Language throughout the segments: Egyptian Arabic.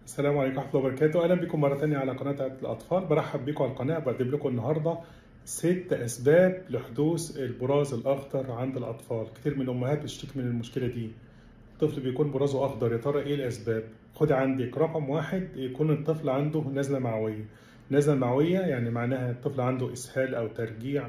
السلام عليكم ورحمة الله وبركاته، أهلا بكم مرة تانية على قناة الأطفال، برحب بكم على القناة بقدم لكم النهاردة ست أسباب لحدوث البراز الأخضر عند الأطفال، كتير من الأمهات بتشتكي من المشكلة دي. الطفل بيكون برازه أخضر، يا ترى إيه الأسباب؟ خدي عندك رقم واحد يكون الطفل عنده نزلة معوية. نزلة معوية يعني معناها الطفل عنده إسهال أو ترجيع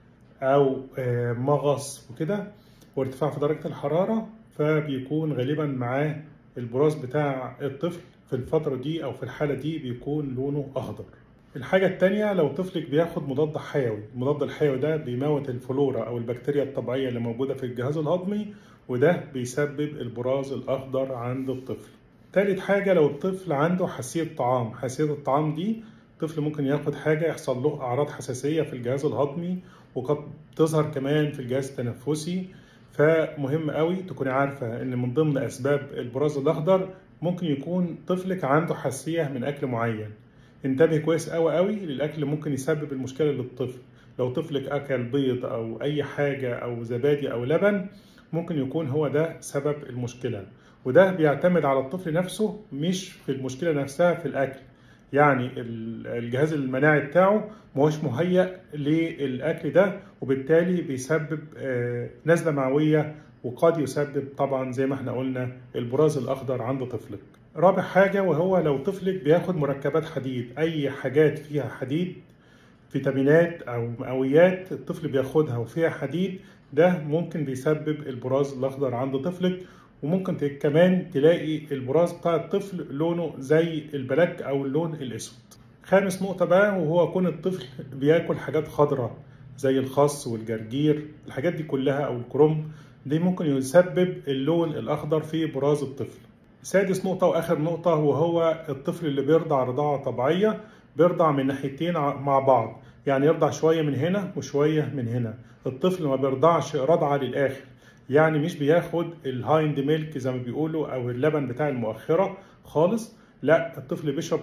أو آه، مغص وكده وارتفاع في درجة الحرارة فبيكون غالبا معاه البراز بتاع الطفل في الفترة دي أو في الحالة دي بيكون لونه أخضر. الحاجة التانية لو طفلك بياخد مضاد حيوي، المضاد الحيوي ده بيموت الفلورا أو البكتيريا الطبيعية اللي موجودة في الجهاز الهضمي وده بيسبب البراز الأخضر عند الطفل. تالت حاجة لو الطفل عنده حساسية طعام، حساسية الطعام دي الطفل ممكن ياخد حاجة يحصل له أعراض حساسية في الجهاز الهضمي وقد تظهر كمان في الجهاز التنفسي فمهم قوي تكوني عارفة إن من ضمن أسباب البراز الأخضر ممكن يكون طفلك عنده حساسية من أكل معين انتبه كويس قوي قوي للأكل اللي ممكن يسبب المشكلة للطفل لو طفلك أكل بيض أو أي حاجة أو زبادي أو لبن ممكن يكون هو ده سبب المشكلة وده بيعتمد على الطفل نفسه مش في المشكلة نفسها في الأكل يعني الجهاز المناعي بتاعه مهوش مهيأ للأكل ده وبالتالي بيسبب آه، نزلة معوية وقد يسبب طبعا زي ما احنا قلنا البراز الأخضر عند طفلك رابع حاجة وهو لو طفلك بياخد مركبات حديد أي حاجات فيها حديد فيتامينات أو مقويات الطفل بياخدها وفيها حديد ده ممكن بيسبب البراز الأخضر عند طفلك وممكن ت- كمان تلاقي البراز بتاع الطفل لونه زي البلاك او اللون الاسود خامس نقطة بقى وهو كون الطفل بياكل حاجات خضراء زي الخس والجرجير الحاجات دي كلها او الكرنب دي ممكن يسبب اللون الاخضر في براز الطفل سادس نقطة واخر نقطة وهو الطفل اللي بيرضع رضاعة طبيعية بيرضع من ناحيتين ع- مع بعض يعني يرضع شوية من هنا وشوية من هنا الطفل ما بيرضعش رضعة للآخر يعني مش بياخد الهايند ميلك زي ما بيقولوا او اللبن بتاع المؤخره خالص لا الطفل بيشرب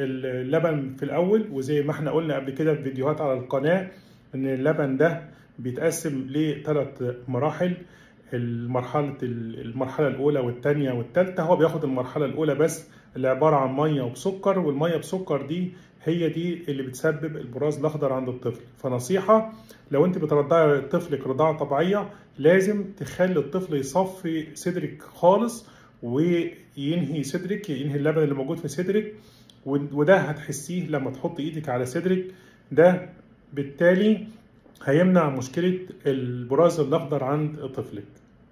اللبن في الاول وزي ما احنا قلنا قبل كده في فيديوهات على القناه ان اللبن ده بيتقسم لثلاث مراحل المرحلة المرحلة الأولى والثانية والثالثة هو بياخد المرحلة الأولى بس اللي عبارة عن مية وبسكر والمية بسكر دي هي دي اللي بتسبب البراز الأخضر عند الطفل فنصيحة لو أنت بترضعي طفلك رضاعة طبيعية لازم تخلي الطفل يصفي صدرك خالص وينهي صدرك ينهي اللبن اللي موجود في صدرك وده هتحسيه لما تحط ايدك على صدرك ده بالتالي هيمنع مشكلة البراز الأخضر عند طفلك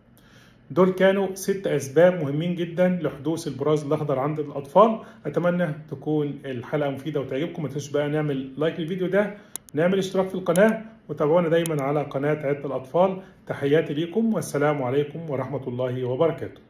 دول كانوا ست أسباب مهمين جدا لحدوث البراز الأخضر عند الأطفال أتمنى تكون الحلقة مفيدة وتعجبكم ما تنسوش بقى نعمل لايك للفيديو ده نعمل اشتراك في القناة وتابعونا دايما على قناة عيادة الأطفال تحياتي ليكم والسلام عليكم ورحمة الله وبركاته